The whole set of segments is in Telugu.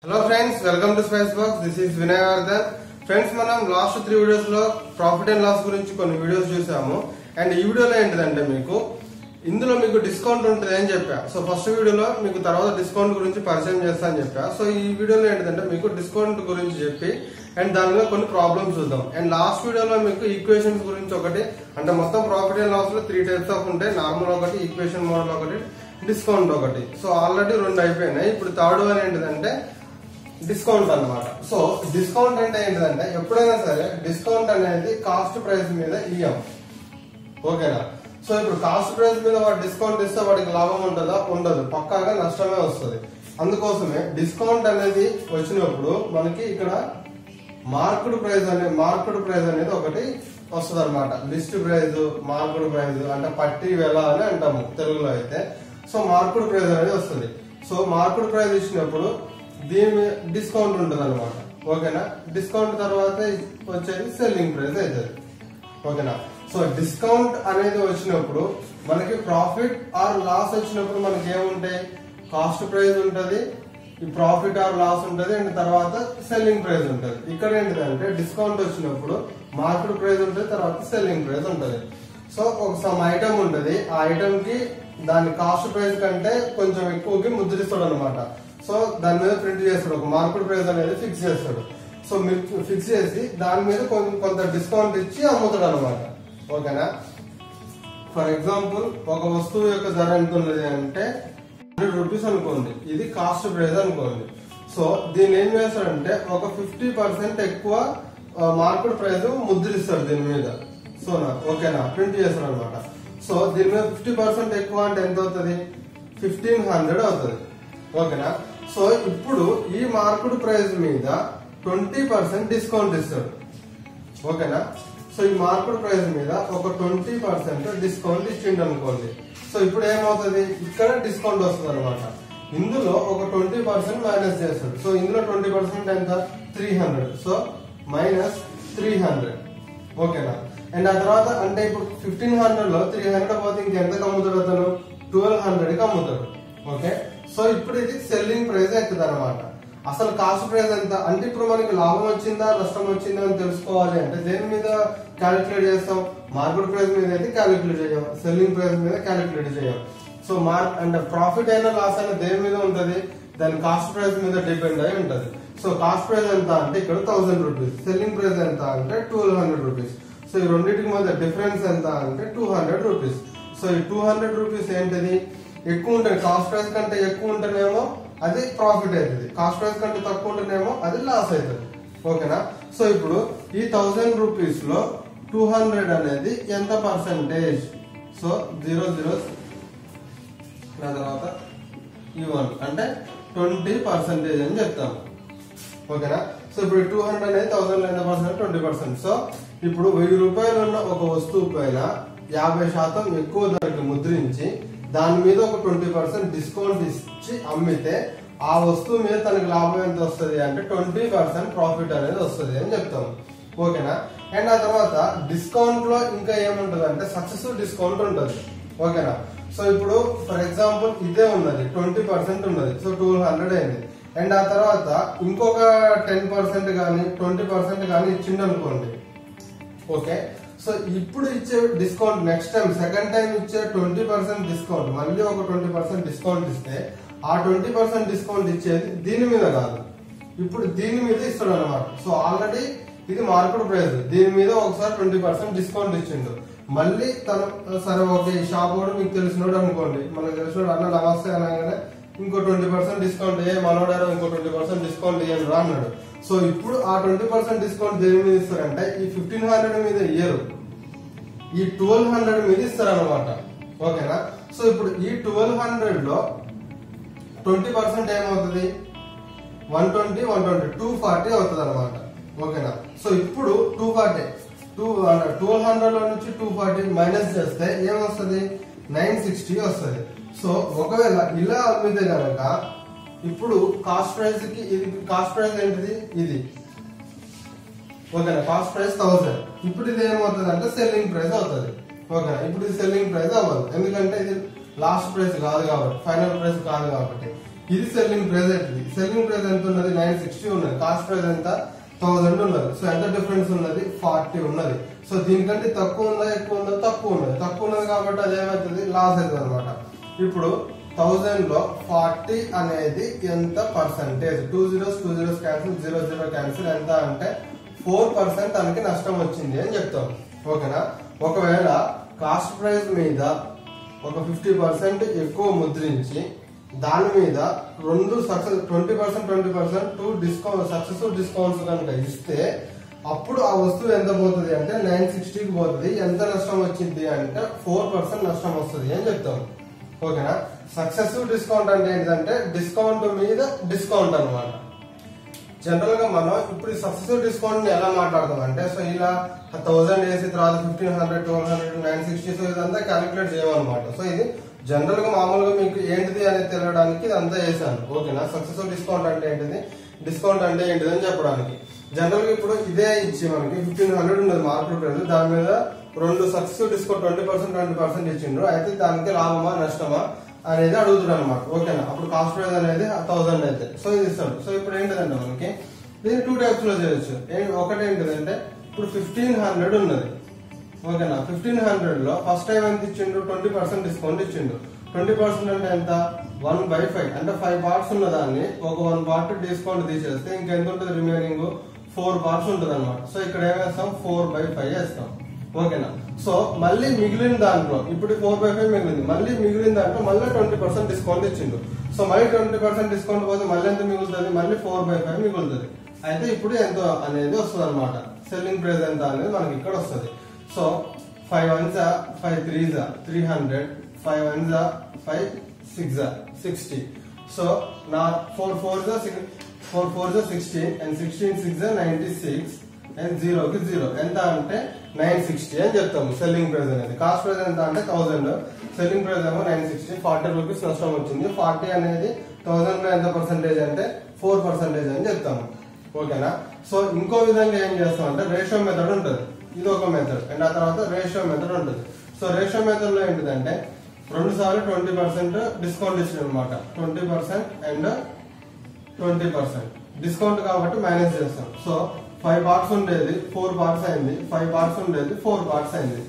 Hello friends welcome to spice box this is Vinay Vardhan friends మనం లాస్ట్ త్రీ వీడియోస్ లో ప్రాఫిట్ అండ్ లాస్ గురించి కొన్ని వీడియోస్ చూసాము అండ్ ఈ వీడియోలో ఏంటిదంటే మీకు ఇందులో మీకు డిస్కౌంట్ ఉంటుంది అని చెప్పా సో ఫస్ట్ వీడియోలో మీకు తర్వాత డిస్కౌంట్ గురించి పరిచయం చేస్తా అని చెప్పా సో ఈ వీడియోలో ఏంటిదంటే మీకు డిస్కౌంట్ గురించి చెప్పి అండ్ దాని మీద కొన్ని ప్రాబ్లమ్స్ చూద్దాం అండ్ లాస్ట్ వీడియోలో మీకు ఈక్వేషన్స్ గురించి ఒకటి అంటే మొత్తం ప్రాఫిట్ అండ్ లాస్ లో త్రీ టైప్స్ ఆఫ్ ఉంటాయి నార్మల్ ఒకటి ఈక్వేషన్ మోడల్ ఒకటి డిస్కౌంట్ ఒకటి సో ఆల్రెడీ రెండు అయిపోయినాయి ఇప్పుడు థర్డ్ వన్ ఏంటిదంటే డిస్కౌంట్ అన్నమాట సో డిస్కౌంట్ అంటే ఏంటిదంటే ఎప్పుడైనా సరే డిస్కౌంట్ అనేది కాస్ట్ ప్రైస్ మీద ఇయ్యం ఓకేనా సో ఇప్పుడు కాస్ట్ ప్రైస్ మీద వాడు డిస్కౌంట్ ఇస్తే వాడికి లాభం ఉంటుందా ఉండదు పక్కాగా నష్టమే వస్తుంది అందుకోసమే డిస్కౌంట్ అనేది వచ్చినప్పుడు మనకి ఇక్కడ మార్కెట్ ప్రైస్ అనే మార్కెట్ ప్రైస్ అనేది ఒకటి వస్తుంది అనమాట లిస్ట్ ప్రైస్ మార్కెట్ ప్రైస్ అంటే పట్టి వెల అని అంటాము తెలుగులో అయితే సో మార్కెట్ ప్రైస్ అనేది వస్తుంది సో మార్కెట్ ప్రైస్ ఇచ్చినప్పుడు దీని మీద డిస్కౌంట్ ఉంటుంది అనమాట ఓకేనా డిస్కౌంట్ తర్వాత వచ్చేది సెల్లింగ్ ప్రైస్ అవుతుంది ఓకేనా సో డిస్కౌంట్ అనేది వచ్చినప్పుడు మనకి ప్రాఫిట్ ఆర్ లాస్ వచ్చినప్పుడు మనకి ఏముంటాయి కాస్ట్ ప్రైస్ ఉంటది ఈ ప్రాఫిట్ ఆర్ లాస్ ఉంటది అండ్ తర్వాత సెల్లింగ్ ప్రైస్ ఉంటది ఇక్కడ ఏంటిదంటే డిస్కౌంట్ వచ్చినప్పుడు మార్కెట్ ప్రైస్ ఉంటుంది తర్వాత సెల్లింగ్ ప్రైస్ ఉంటది సో ఒక సమ్ ఐటమ్ ఉంటది ఆ ఐటమ్ కి దాని కాస్ట్ ప్రైస్ కంటే కొంచెం ఎక్కువకి ముద్రిస్తాడు అనమాట సో దాని మీద ప్రింట్ చేస్తాడు ఒక మార్కెట్ ప్రైస్ అనేది ఫిక్స్ చేస్తాడు సో మీరు ఫిక్స్ చేసి దాని మీద కొంచెం కొంత డిస్కౌంట్ ఇచ్చి అమ్ముతాడు అనమాట ఓకేనా ఫర్ ఎగ్జాంపుల్ ఒక వస్తువు యొక్క ధర ఎంత ఉన్నది అంటే హండ్రెడ్ రూపీస్ అనుకోండి ఇది కాస్ట్ ప్రైస్ అనుకోండి సో దీన్ని ఏం చేస్తాడంటే ఒక ఫిఫ్టీ పర్సెంట్ ఎక్కువ మార్కెట్ ప్రైస్ ముద్రిస్తాడు దీని మీద సో నా ఓకేనా ప్రింట్ చేస్తాడు అనమాట సో దీని మీద ఫిఫ్టీ పర్సెంట్ ఎక్కువ అంటే ఎంత అవుతుంది ఫిఫ్టీన్ హండ్రెడ్ అవుతుంది ఓకేనా సో ఇప్పుడు ఈ మార్కెట్ ప్రైస్ మీద ట్వంటీ పర్సెంట్ డిస్కౌంట్ ఇస్తాడు ఓకేనా సో ఈ మార్కెట్ ప్రైస్ మీద ఒక ట్వంటీ పర్సెంట్ డిస్కౌంట్ ఇచ్చిండు అనుకోండి సో ఇప్పుడు ఏమవుతుంది ఇక్కడ డిస్కౌంట్ వస్తుంది అనమాట ఇందులో ఒక ట్వంటీ పర్సెంట్ మైనస్ చేస్తాడు సో ఇందులో ట్వంటీ పర్సెంట్ ఎంత three hundred so minus three hundred ఓకేనా అండ్ ఆ తర్వాత అంటే ఇప్పుడు ఫిఫ్టీన్ హండ్రెడ్ లో త్రీ హండ్రెడ్ పోతే ఇంకెంతకు అమ్ముతాడు అతను ట్వెల్వ్ హండ్రెడ్ కి అమ్ముతాడు ఓకే సో ఇప్పుడు ఇది సెల్లింగ్ ప్రైస్ ఎక్కుతుంది అనమాట అసలు కాస్ట్ ప్రైస్ ఎంత అంటే ఇప్పుడు మనకి లాభం వచ్చిందా నష్టం వచ్చిందా అని తెలుసుకోవాలి అంటే దేని మీద క్యాలిక్యులేట్ చేస్తాం మార్కెట్ ప్రైస్ మీద అయితే క్యాలిక్యులేట్ చేయం సెల్లింగ్ ప్రైస్ మీద క్యాలిక్యులేట్ చేయం సో మార్క్ అండ్ ప్రాఫిట్ అయినా లాస్ అయినా దేని మీద ఉంటది దాని కాస్ట్ ప్రైస్ మీద డిపెండ్ అయి ఉంటది సో కాస్ట్ ప్రైస్ ఎంత అంటే ఇక్కడ థౌసండ్ రూపీస్ సెల్లింగ్ ప్రైస్ ఎంత అంటే ట్వెల్వ్ హండ్రెడ్ రూపీస్ సో ఈ రెండింటికి మధ్య డిఫరెన్స్ ఎంత అంటే టూ హండ్రెడ్ రూపీస్ సో ఈ టూ హండ్రెడ్ రూపీస్ ఏంటిది ఎక్కువ ఉంటుంది కాస్ట్ ప్రైస్ కంటే ఎక్కువ ఉంటేనేమో అది ప్రాఫిట్ అవుతుంది కాస్ట్ ప్రైస్ కంటే తక్కువ ఉంటేనేమో అది లాస్ అవుతుంది ఓకేనా సో ఇప్పుడు ఈ థౌసండ్ రూపీస్ లో టూ హండ్రెడ్ అనేది ఎంత పర్సెంటేజ్ సో జీరో జీరో దాని తర్వాత ఈ వన్ అంటే ట్వంటీ పర్సెంటేజ్ అని చెప్తాము ఓకేనా సో ఇప్పుడు టూ హండ్రెడ్ అనేది థౌసండ్ ఎంత పర్సెంట్ ట్వంటీ పర్సెంట్ సో ఇప్పుడు వెయ్యి రూపాయలు ఉన్న ఒక వస్తువు పైన యాభై శాతం ఎక్కువ ధరకి ముద్రించి దాని మీద ఒక ట్వంటీ పర్సెంట్ డిస్కౌంట్ ఇచ్చి అమ్మితే ఆ వస్తువు మీద తనకి లాభం ఎంత వస్తుంది అంటే ట్వంటీ పర్సెంట్ ప్రాఫిట్ అనేది వస్తుంది అని చెప్తాము ఓకేనా అండ్ ఆ తర్వాత డిస్కౌంట్ లో ఇంకా ఏముంటది అంటే సక్సెసివ్ డిస్కౌంట్ ఉంటుంది ఓకేనా సో ఇప్పుడు ఫర్ ఎగ్జాంపుల్ ఇదే ఉన్నది ట్వంటీ పర్సెంట్ ఉన్నది సో టూ హండ్రెడ్ అయింది అండ్ ఆ తర్వాత ఇంకొక టెన్ పర్సెంట్ కానీ ట్వంటీ పర్సెంట్ కానీ ఇచ్చిండు అనుకోండి ఓకే సో ఇప్పుడు ఇచ్చే discount next time second time ఇచ్చే ట్వంటీ పర్సెంట్ డిస్కౌంట్ మళ్ళీ ఒక ట్వంటీ పర్సెంట్ డిస్కౌంట్ ఇస్తే ఆ ట్వంటీ పర్సెంట్ డిస్కౌంట్ ఇచ్చేది దీని మీద కాదు ఇప్పుడు దీని మీద ఇస్తాడు అనమాట సో ఆల్రెడీ ఇది మార్కెట్ ప్రైస్ దీని మీద ఒకసారి ట్వంటీ పర్సెంట్ డిస్కౌంట్ ఇచ్చిండు మళ్ళీ తను సరే ఓకే ఈ షాప్ కూడా మీకు తెలిసినోడు అనుకోండి మనకు తెలిసినోడు అన్న నమస్తే అనగానే ఇంకో ట్వంటీ పర్సెంట్ డిస్కౌంట్ ఏ మనోడారో ఇంకో ట్వంటీ పర్సెంట్ డిస్కౌంట్ ఇయ్యండి రా అన్నాడు సో ఇప్పుడు ఆ ట్వంటీ పర్సెంట్ డిస్కౌంట్ దేని మీద ఇస్తారంటే ఈ ఫిఫ్టీన్ హండ్రెడ్ మీద ఇయ్యరు ఈ ట్వెల్వ్ హండ్రెడ్ మీద ఇస్తారనమాట ఓకేనా సో ఇప్పుడు ఈ ట్వెల్వ్ హండ్రెడ్ లో ట్వంటీ పర్సెంట్ ఏమవుతుంది one twenty one twenty two forty అవుతుంది అనమాట ఓకేనా సో ఇప్పుడు two forty two twelve hundred లో నుంచి టూ ఫార్టీ మైనస్ చేస్తే ఏమొస్తుంది నైన్ సిక్స్టీ వస్తుంది సో ఒకవేళ ఇలా అమ్మితే కనుక ఇప్పుడు కాస్ట్ ప్రైస్ కి ఇది కాస్ట్ ప్రైస్ ఏంటిది ఇది ఓకేనా కాస్ట్ ప్రైస్ థౌసండ్ ఇప్పుడు ఇది ఏమవుతుంది అంటే సెల్లింగ్ ప్రైస్ అవుతుంది ఓకేనా ఇప్పుడు ఇది సెల్లింగ్ ప్రైస్ అవ్వదు ఎందుకంటే ఇది లాస్ట్ ప్రైస్ కాదు కాబట్టి ఫైనల్ ప్రైస్ కాదు కాబట్టి ఇది సెల్లింగ్ ప్రైస్ అవుతుంది సెల్లింగ్ ప్రైస్ ఎంత ఉన్నది నైన్ సిక్స్టీ ఉన్నది కాస్ట్ ప్రైస్ ఎంత థౌసండ్ ఉన్నది సో ఎంత డిఫరెన్స్ ఉన్నది ఫార్టీ ఉన్నది సో దీనికంటే తక్కువ ఉందా ఎక్కువ ఉందా తక్కువ ఉన్నది తక్కువ ఉన్నది కాబట్టి అది ఏమవుతుంది లాస్ అవుతుంది అనమాట ఇప్పుడు థౌసండ్ లో ఫార్టీ అనేది ఎంత percentage two zeros two zeros cancel zero zero cancel ఎంత అంటే ఫోర్ పర్సెంట్ తనకి నష్టం వచ్చింది అని చెప్తాం ఓకేనా ఒకవేళ కాస్ట్ ప్రైస్ మీద ఒక ఫిఫ్టీ పర్సెంట్ ఎక్కువ ముద్రించి దాని మీద రెండు success twenty percent twenty percent two discount successful discounts కనుక ఇస్తే అప్పుడు ఆ వస్తువు ఎంత పోతుంది అంటే నైన్ సిక్స్టీకి పోతుంది ఎంత నష్టం వచ్చింది అంటే ఫోర్ పర్సెంట్ నష్టం వస్తుంది అని చెప్తాం ఓకేనా సక్సెసివ్ డిస్కౌంట్ అంటే ఏంటంటే డిస్కౌంట్ మీద డిస్కౌంట్ అన్నమాట జనరల్ గా మనం ఇప్పుడు సక్సెసివ్ డిస్కౌంట్ ని ఎలా మాట్లాడతాం అంటే సో ఇలా థౌసండ్ వేసి తర్వాత fifteen hundred twelve hundred nine sixty so ఇదంతా క్యాలిక్యులేట్ చేయమన్నమాట సో ఇది జనరల్ గా మామూలుగా మీకు ఏంటిది అనేది తెలియడానికి ఇదంతా చేశాను ఓకేనా సక్సెసివ్ డిస్కౌంట్ అంటే ఏంటిది డిస్కౌంట్ అంటే ఏంటిది అని చెప్పడానికి జనరల్ గా ఇప్పుడు ఇదే ఇచ్చి మనకి ఫిఫ్టీన్ హండ్రెడ్ ఉన్నది మార్కెట్ ప్రైస్ దాని మీద రెండు successive discount twenty percent twenty percent ఇచ్చిండ్రు అయితే దానికి లాభమా నష్టమా అనేది అడుగుతాడు అనమాట ఓకేనా అప్పుడు కాస్ట్ ప్రైస్ అనేది థౌసండ్ అయితే సో ఇది ఇస్తాడు సో ఇప్పుడు ఏంటిదంటే మనకి దీన్ని టూ టైప్స్ లో చేయొచ్చు ఏ- ఒకటి ఏంటిదంటే ఇప్పుడు ఫిఫ్టీన్ హండ్రెడ్ ఉన్నది ఓకేనా ఫిఫ్టీన్ హండ్రెడ్ లో ఫస్ట్ టైం ఎంత ఇచ్చిండు ట్వంటీ పర్సెంట్ డిస్కౌంట్ ఇచ్చిండు ట్వంటీ పర్సెంట్ అంటే ఎంత వన్ బై ఫైవ్ అంటే ఫైవ్ పార్ట్స్ ఉన్న దాన్ని ఒక వన్ పార్ట్ డిస్కౌంట్ తీసేస్తే ఇంకెంత ఉంటుంది రిమైనింగ్ ఫోర్ పార్ట్స్ ఉంటుంది అనమాట సో ఇక్కడ ఏం వేస్తాం ఫోర్ బై ఫైవ్ వేస్తాం ఓకేనా సో మళ్ళీ మిగిలిన దాంట్లో ఇప్పుడు ఫోర్ బై ఫైవ్ మిగిలింది మళ్ళీ మిగిలిన దాంట్లో మళ్ళీ ట్వంటీ పర్సెంట్ డిస్కౌంట్ ఇచ్చిండు సో మళ్ళీ ట్వంటీ పర్సెంట్ డిస్కౌంట్ పోతే మళ్ళీ ఎంత మిగులుతుంది మళ్ళీ ఫోర్ బై ఫైవ్ మిగులుతుంది అయితే ఇప్పుడు ఎంత అనేది వస్తుంది అనమాట సెల్లింగ్ ప్రైస్ ఎంత అనేది మనకి ఇక్కడ వస్తుంది సో ఫైవ్ వన్ జా ఫైవ్ త్రీ జా త్రీ హండ్రెడ్ ఫైవ్ వన్ జా ఫైవ్ సిక్స్ జా సిక్స్టీ సో నా ఫోర్ ఫోర్ జా ఫోర్ ఫోర్ జా సిక్స్టీన్ అండ్ సిక్స్టీన్ సిక్స్ జా నైన్టీ సిక్స్ అండ్ జీరోకి జీరో ఎంత అంటే నైన్ సిక్స్టీ అని చెప్తాము సెల్లింగ్ ప్రైస్ అనేది కాస్ట్ ప్రైస్ ఎంత అంటే థౌసండ్ సెల్లింగ్ ప్రైస్ ఏమో నైన్ సిక్స్టీ ఫార్టీ రూపీస్ నష్టం వచ్చింది ఫార్టీ అనేది థౌసండ్ లో ఎంత పర్సెంటేజ్ అంటే ఫోర్ పర్సెంటేజ్ అని చెప్తాము ఓకేనా సో ఇంకో విధంగా ఏం చేస్తాం అంటే రేషియో మెథడ్ ఉంటుంది ఇది ఒక మెథడ్ అండ్ ఆ తర్వాత రేషియో మెథడ్ ఉంటుంది సో రేషియో మెథడ్ లో ఏంటిదంటే రెండు సార్లు ట్వంటీ పర్సెంట్ డిస్కౌంట్ ఇచ్చింది అనమాట twenty percent and twenty percent discount కాబట్టి మేనేజ్ చేస్తాం సో ఫైవ్ పార్ట్స్ ఉండేది ఫోర్ పార్ట్స్ అయింది ఫైవ్ పార్ట్స్ ఉండేది ఫోర్ పార్ట్స్ అయింది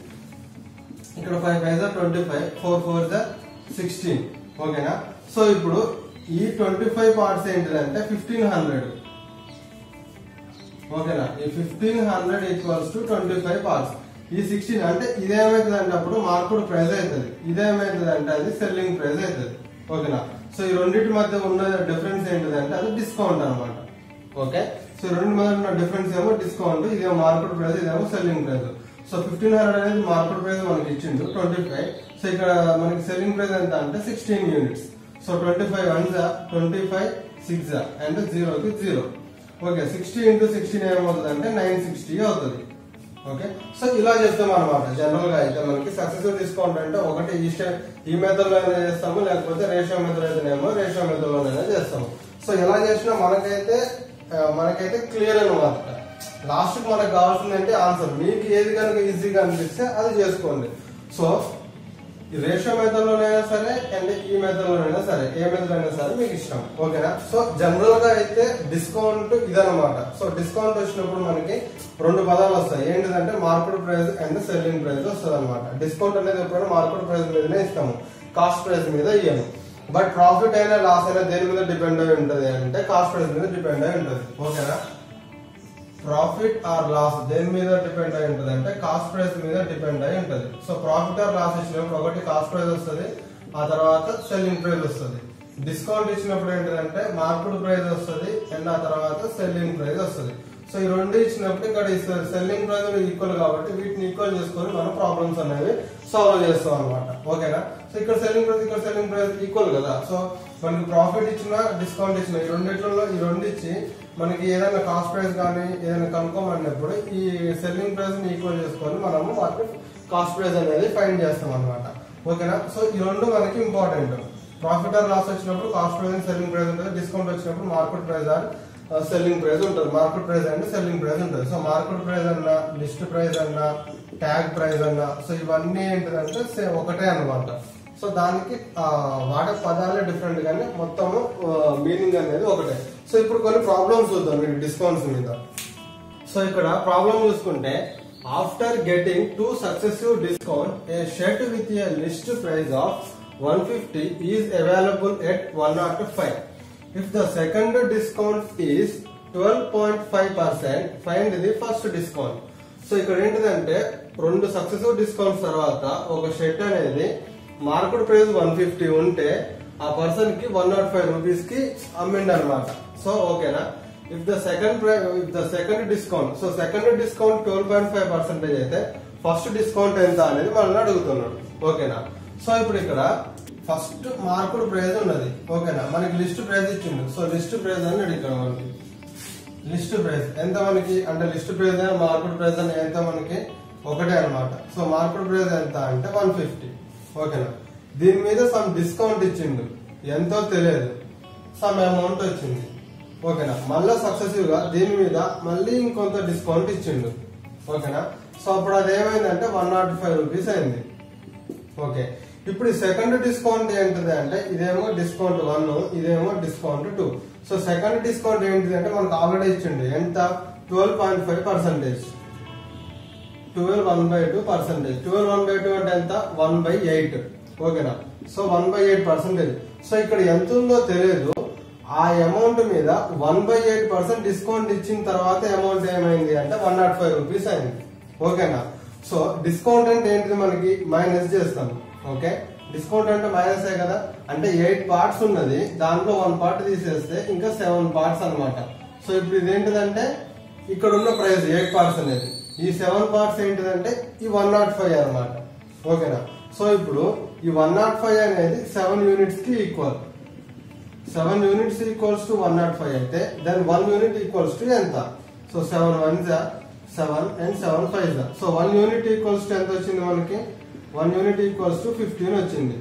ఇక్కడ ఫైవ్ ఫైవ్ జా ట్వంటీ ఫైవ్ ఫోర్ ఫోర్ జా సిక్స్టీన్ ఓకేనా సో ఇప్పుడు ఈ ట్వంటీ ఫైవ్ పార్ట్స్ ఏంటిదంటే ఫిఫ్టీన్ హండ్రెడ్ ఓకేనా ఈ fifteen hundred equals to twenty five parts ఈ సిక్స్టీన్ అంటే ఇదేమవుతుంది అంటే అప్పుడు మార్కెట్ ప్రైస్ అవుతుంది ఇదేమవుతుంది అంటే అది సెల్లింగ్ ప్రైస్ అవుతుంది ఓకేనా సో ఈ రెండింటి మధ్య ఉన్న డిఫరెన్స్ ఏంటిదంటే అది డిస్కౌంట్ అన్నమాట ఓకే సో ఈ రెండు మధ్య ఉన్న డిఫరెన్స్ ఏమో డిస్కౌంట్ ఇదేమో మార్కెట్ ప్రైస్ ఇదేమో selling price so fifteen hundred అనేది మార్కెట్ ప్రైస్ మనకి ఇచ్చిండు ట్వంటీ ఫైవ్ సో ఇక్కడ మనకి సెల్లింగ్ ప్రైస్ ఎంత అంటే sixteen units so twenty five one జా ట్వంటీ ఫైవ్ సిక్స్ జా అండ్ జీరోకి zero okay sixty into sixteen ఏమవుతుంది అంటే నైన్ సిక్స్టీ అవుతుంది ఓకే సో ఇలా చేస్తాం అనమాట జనరల్ గా అయితే మనకి సక్సెసివ్ డిస్కౌంట్ అంటే ఒకటి ఈ స్టే- ఈ మెథడ్ లో అయినా చేస్తాము లేకపోతే రేషియో మెథడ్ అయితేనేమో రేషియో మెథడ్ లోనైనా చేస్తాము సో ఎలా చేసినా మనకైతే ఆ, మనకైతే క్లియర్ అనమాట లాస్ట్ మనకు కావాల్సింది అంటే ఆన్సర్ మీకు ఏది కనుక ఈజీగా అనిపిస్తే అది చేసుకోండి సో ఈ రేషియో మెథడ్ లోనైనా సరే అండ్ ఈ మెథడ్ లోనైనా సరే ఏ మెథడ్ అయినా సరే మీకు ఇష్టం ఓకేనా సో జనరల్ గా అయితే డిస్కౌంట్ ఇదన్నమాట సో డిస్కౌంట్ వచ్చినప్పుడు మనకి రెండు పదాలు వస్తాయి ఏంటిదంటే market price and selling price వస్తుంది అనమాట డిస్కౌంట్ అనేది ఎప్పుడైనా మార్కెట్ ప్రైస్ మీదనే ఇస్తాము కాస్ట్ ప్రైస్ మీద ఇయ్యము బట్ ప్రాఫిట్ అయినా లాస్ అయినా దేని మీద డిపెండ్ అయి ఉంటది అంటే కాస్ట్ ప్రైస్ మీద డిపెండ్ అయి ఉంటది ఓకేనా ప్రాఫిట్ ఆర్ లాస్ దేని మీద డిపెండ్ అయి ఉంటుంది అంటే కాస్ట్ ప్రైస్ మీద డిపెండ్ అయి ఉంటుంది సో ప్రాఫిట్ ఆర్ లాస్ ఇచ్చినప్పుడు ఒకటి కాస్ట్ ప్రైస్ వస్తుంది ఆ తర్వాత సెల్లింగ్ ప్రైస్ వస్తుంది డిస్కౌంట్ ఇచ్చినప్పుడు ఏంటంటే మార్కెట్ ప్రైస్ వస్తుంది అండ్ ఆ తర్వాత సెల్లింగ్ ప్రైస్ వస్తుంది సో ఈ రెండు ఇచ్చినప్పుడు ఇక్కడ సెల్లింగ్ ప్రైస్ ఈక్వల్ కాబట్టి వీటిని ఈక్వల్ చేసుకొని మనం ప్రాబ్లమ్స్ అనేవి సాల్వ్ చేస్తాం అనమాట ఓకేనా సో ఇక్కడ సెల్లింగ్ ప్రైస్ ఇక్కడ సెల్లింగ్ ప్రైస్ ఈక్వల్ కదా సో మనకి ప్రాఫిట్ ఇచ్చిన డిస్కౌంట్ ఇచ్చిన ఈ రెండిట్లలో ఈ రెండు ఇచ్చి మనకి ఏదైనా కాస్ట్ ప్రైస్ కానీ ఏదైనా కనుక్కోమన్నప్పుడు ఈ సెల్లింగ్ ప్రైస్ ని ఈక్వల్ చేసుకొని మనము వాటిని కాస్ట్ ప్రైస్ అనేది ఫైండ్ చేస్తాం అనమాట ఓకేనా సో ఈ రెండు మనకి ఇంపార్టెంట్ ప్రాఫిట్ ఆర్ లాస్ వచ్చినప్పుడు cost price and selling price ఉంటుంది డిస్కౌంట్ వచ్చినప్పుడు market price or selling price ఉంటుంది market price and selling price ఉంటుంది సో మార్కెట్ ప్రైస్ అన్నా లిస్ట్ ప్రైస్ అన్నా ట్యాగ్ ప్రైస్ అన్నా సో ఇవన్నీ ఏంటిదంటే సే- ఒకటే అన్నమాట సో దానికి ఆ, వాడే పదాలే డిఫరెంట్ కానీ మొత్తము మీనింగ్ అనేది ఒకటే సో ఇప్పుడు కొన్ని ప్రాబ్లమ్స్ చూద్దాం మీరు డిస్కౌంట్స్ మీద సో ఇక్కడ ప్రాబ్లం చూసుకుంటే after getting two successive discount a shirt with a list price of one fifty is available at one nought five if the second discount is twelve point five percent find the first discount so ఇక్కడ ఏంటిదంటే రెండు సక్సెసివ్ డిస్కౌంట్స్ తర్వాత ఒక షర్ట్ అనేది మార్కెట్ ప్రైస్ వన్ ఫిఫ్టీ ఉంటే ఆ పర్సన్ కి వన్ నాట్ ఫైవ్ రూపీస్ కి అమ్మిండు అనమాట సో ఓకేనా if the second if the second discount so second discount twelve point five percentage అయితే ఫస్ట్ డిస్కౌంట్ ఎంత అనేది మనల్ని అడుగుతున్నాడు ఓకేనా సో ఇప్పుడు ఇక్కడ ఫస్ట్ మార్కుడు ప్రైజ్ ఉన్నది ఓకేనా మనకి లిస్ట్ ప్రైజ్ ఇచ్చిండు సో లిస్ట్ ప్రైజ్ అని ఇక్కడ మనకి లిస్ట్ ప్రైస్ ఎంత మనకి అంటే లిస్ట్ ప్రైస్ అయినా మార్కెట్ ప్రైస్ అని ఎంత మనకి ఒకటే అన్నమాట సో మార్కెట్ ప్రైస్ ఎంత అంటే వన్ ఫిఫ్టీ ఓకేనా దీని మీద సమ్ డిస్కౌంట్ ఇచ్చిండు ఎంతో తెలియదు సమ్ అమౌంట్ వచ్చింది ఓకేనా మళ్ళా సక్సెసివ్ గా దీని మీద మళ్ళీ ఇంకొంత డిస్కౌంట్ ఇచ్చిండు ఓకేనా సో అప్పుడు అది ఏమైందంటే వన్ నాట్ ఫైవ్ రూపీస్ అయింది ఓకే ఇప్పుడు ఈ సెకండ్ డిస్కౌంట్ ఏంటిది అంటే ఇదేమో డిస్కౌంట్ వన్ ఇదేమో discount two so second discount ఏంటిది అంటే మనకు ఆల్రెడీ ఇచ్చిండు ఎంత twelve point five percentage twelve one by two percentage twelve one by two అంటే ఎంత వన్ బై ఎయిట్ ఓకేనా so one by eight percentage so ఇక్కడ ఎంత ఉందో తెలియదు ఆ అమౌంట్ మీద one by eight percent discount ఇచ్చిన తర్వాత అమౌంట్ ఏమైంది అంటే వన్ నాట్ ఫైవ్ రూపీస్ అయింది ఓకేనా సో డిస్కౌంట్ అంటే ఏంటిది మనకి మైనస్ చేస్తాం ఓకే డిస్కౌంట్ అంటే మైనస్ కదా అంటే ఎయిట్ పార్ట్స్ ఉన్నది దాంట్లో వన్ పార్ట్ తీసేస్తే ఇంకా సెవెన్ పార్ట్స్ అన్నమాట సో ఇప్పుడు ఇది ఏంటిదంటే ఇక్కడ ఉన్న ప్రైస్ ఎయిట్ పార్ట్స్ అనేది ఈ సెవెన్ పార్ట్స్ ఏంటిదంటే ఈ వన్ నాట్ ఫైవ్ అనమాట ఓకేనా సో ఇప్పుడు ఈ వన్ నాట్ ఫైవ్ అనేది సెవెన్ యూనిట్స్ కి equal seven units equals to one nought five అయితే then one unit equals to ఎంత సో సెవెన్ వన్ జా సెవెన్ అండ్ సెవెన్ ఫైవ్ జా so one unit equals to ఎంత వచ్చింది మనకి one unit equals to fifteen వచ్చింది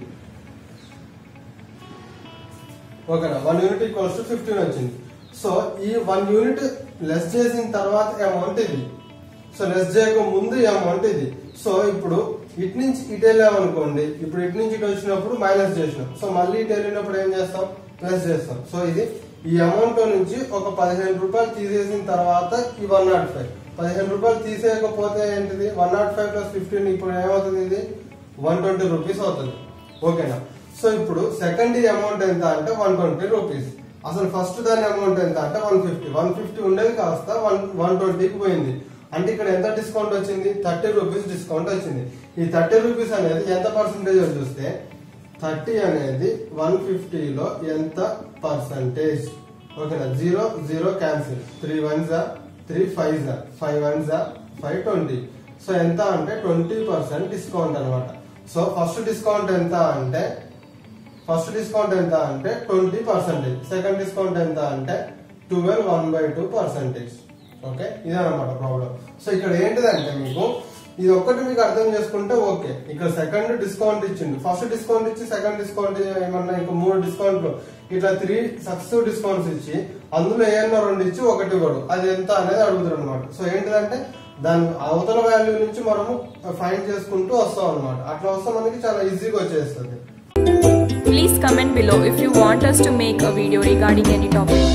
ఓకేనా one unit equals to fifteen వచ్చింది సో ఈ వన్ యూనిట్ లెస్ చేసిన తర్వాత అమౌంట్ ఇది సో లెస్ చేయక ముందు అమౌంట్ ఇది సో ఇప్పుడు ఇటు నుంచి ఇటు వెళ్ళామనుకోండి ఇప్పుడు ఇటు నుంచి ఇటు వచ్చినప్పుడు మైనస్ చేసినాం సో మళ్ళీ ఇటు వెళ్ళినప్పుడు ఏం చేస్తాం ప్లస్ చేస్తాం సో ఇది ఈ అమౌంట్ నుంచి ఒక పదిహేను రూపాయలు తీసేసిన తర్వాత ఈ వన్ నాట్ ఫైవ్ పదిహేను రూపాయలు తీసేయకపోతే ఏంటిది one nought five plus fifteen ఇప్పుడు ఏమవుతుంది ఇది వన్ ట్వంటీ రూపీస్ అవుతుంది ఓకేనా సో ఇప్పుడు సెకండ్ అమౌంట్ ఎంత అంటే వన్ ట్వంటీ రూపీస్ అసలు ఫస్ట్ దాని అమౌంట్ ఎంత అంటే వన్ ఫిఫ్టీ వన్ ఫిఫ్టీ ఉండేది కాస్త వన్ వన్ ట్వంటీకి పోయింది అంటే ఇక్కడ ఎంత డిస్కౌంట్ వచ్చింది థర్టీ రూపీస్ డిస్కౌంట్ వచ్చింది ఈ థర్టీ రూపీస్ అనేది ఎంత పర్సెంటేజ్ చూస్తే థర్టీ అనేది వన్ ఫిఫ్టీలో ఎంత పర్సంటేజ్ ఓకేనా zero zero cancel three one జా త్రీ ఫైవ్ జా ఫైవ్ వన్ జా ఫైవ్ ట్వంటీ సో ఎంత అంటే ట్వంటీ పర్సెంట్ డిస్కౌంట్ అనమాట సో ఫస్ట్ డిస్కౌంట్ ఎంత అంటే ఫస్ట్ డిస్కౌంట్ ఎంత అంటే ట్వంటీ పర్సెంటేజ్ సెకండ్ డిస్కౌంట్ ఎంత అంటే twelve one by two percentage okay ఇదన్నమాట ప్రాబ్లం సో ఇక్కడ ఏంటిదంటే మీకు ఇది ఒక్కటి మీకు అర్థం చేసుకుంటే ఓకే ఇక్కడ సెకండ్ డిస్కౌంట్ ఇచ్చిండు ఫస్ట్ డిస్కౌంట్ ఇచ్చి సెకండ్ డిస్కౌంట్ ఏమన్నా ఇంకా మూడు డిస్కౌంట్లు ఇట్లా త్రీ సక్సెసివ్ డిస్కౌంట్స్ ఇచ్చి అందులో ఏమన్నా రెండు ఇచ్చి ఒకటి ఇవ్వడు అది ఎంత అనేది అడుగుతారు అనమాట సో ఏంటిదంటే దాని అవతల వాల్యూ నుంచి మనము ఫైండ్ చేసుకుంటూ వస్తాం అనమాట అట్లా వస్తే మనకి చాలా ఈజీగా వచ్చేస్తుంది Please comment below if you want us to make a video regarding any topic.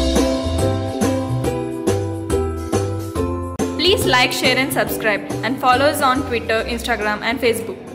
Please like, share and subscribe and follow us on Twitter, Instagram and Facebook.